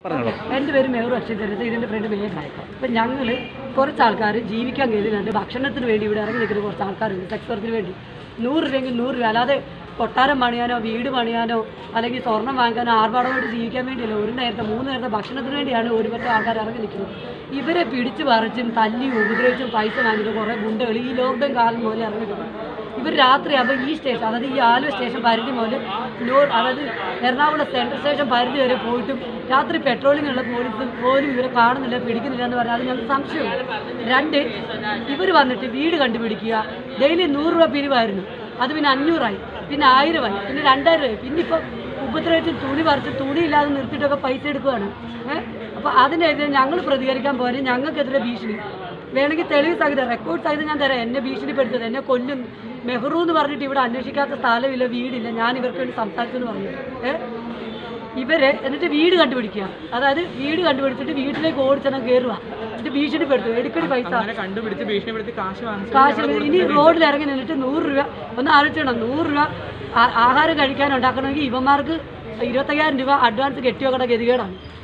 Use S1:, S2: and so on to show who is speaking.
S1: പറഞ്ഞോളൂ
S2: എൻ്റെ പേര് മേറു അക്ഷയചരിത ഇതിൻ്റെ ഫ്രണ്ട് മേഘ ഇപ്പം ഞങ്ങൾ കുറച്ച് ആൾക്കാർ ജീവിക്കാൻ കരുതുന്നുണ്ട് ഭക്ഷണത്തിന് വേണ്ടി ഇവിടെ ഇറങ്ങി നിൽക്കുന്ന കുറച്ച് ആൾക്കാരുണ്ട് സെക്സ് വർക്കിന് വേണ്ടി നൂറ് രൂപയെങ്കിൽ നൂറ് രൂപ അല്ലാതെ കൊട്ടാരം പണിയാനോ വീട് പണിയാനോ അല്ലെങ്കിൽ സ്വർണം വാങ്ങാനോ ആർഭാടമായിട്ട് ജീവിക്കാൻ വേണ്ടിയല്ല ഒരു നേരത്തെ മൂന്ന് നേരത്തെ ഭക്ഷണത്തിന് വേണ്ടിയാണ് ഒരുപറ്റം ആൾക്കാർ ഇറങ്ങി നിൽക്കുന്നത് ഇവരെ പിടിച്ച് പറിച്ചും തല്ലിയും ഉപദ്രവിച്ചും പൈസ വാങ്ങിയിട്ട് കുറേ ഗുണ്ടകൾ ഈ ലോക്ക്ഡൗൺ കാലം മുതൽ ഇറങ്ങിയിട്ടുണ്ട് ഇവർ രാത്രിയാകുമ്പോൾ ഈ സ്റ്റേഷൻ അതായത് ഈ ആലുവ സ്റ്റേഷൻ പരിധി മുതൽ നൂർ അതായത് എറണാകുളം സെൻട്രൽ സ്റ്റേഷൻ പരിധി വരെ പോയിട്ടും രാത്രി പെട്രോളിങ്ങുള്ള പോലീസ് പോലും ഇവരെ കാണുന്നില്ല പിടിക്കുന്നില്ല എന്ന് പറഞ്ഞാൽ അത് ഞങ്ങൾക്ക് സംശയമുണ്ട് രണ്ട് ഇവർ വന്നിട്ട് വീട് കണ്ടുപിടിക്കുക ഡെയിലി നൂറ് രൂപ പിരിവായിരുന്നു അത് പിന്നെ അഞ്ഞൂറായി പിന്നെ ആയിരമായി പിന്നെ രണ്ടായിരം രൂപ പിന്നെ ഇപ്പോൾ ഉപദ്രവിച്ച് തുണി പറിച്ച് തുണി ഇല്ലാതെ നിർത്തിയിട്ടൊക്കെ പൈസ എടുക്കുകയാണ് ഏഹ് അപ്പോൾ അതിനെതിരെ ഞങ്ങൾ പ്രതികരിക്കാൻ പോലെ ഞങ്ങൾക്കെതിരെ ഭീഷണി വേണമെങ്കിൽ തെളിവ് സഹിതം റെക്കോർഡ് സഹിതം ഞാൻ തരാം എന്നെ ഭീഷണിപ്പെടുത്തത് എന്നെ കൊല്ലും മെഹ്റു എന്ന് പറഞ്ഞിട്ട് ഇവിടെ അന്വേഷിക്കാത്ത സ്ഥലമില്ല വീടില്ല ഞാൻ ഇവർക്ക് വേണ്ടി സംസാരിച്ചു എന്ന് പറഞ്ഞു ഏ ഇവരെ എന്നിട്ട് വീട് കണ്ടുപിടിക്കുക അതായത് വീട് കണ്ടുപിടിച്ചിട്ട് വീട്ടിലേക്ക് ഓടിച്ചെണ്ണം കയറുക എന്നിട്ട് ഭീഷണിപ്പെടുത്തുക എടുക്കടി പൈസ
S3: അങ്ങനെ കണ്ടുപിടിച്ച് ഭീഷണിപ്പെടുത്തി കാശ് വാങ്ങിച്ചു
S2: കാശ് ഇനി റോഡിൽ ഇറങ്ങി നിന്നിട്ട് നൂറ് രൂപ ഒന്ന് ആലോചിക്കണം നൂറ് രൂപ ആ- ആഹാരം കഴിക്കാൻ ഉണ്ടാക്കണമെങ്കിൽ ഇവന്മാർക്ക് ഇരുപത്തയ്യായിരം രൂപ അഡ്വാൻസ് കെട്ടി വെക്കേണ്ട ഗതികേടാണ്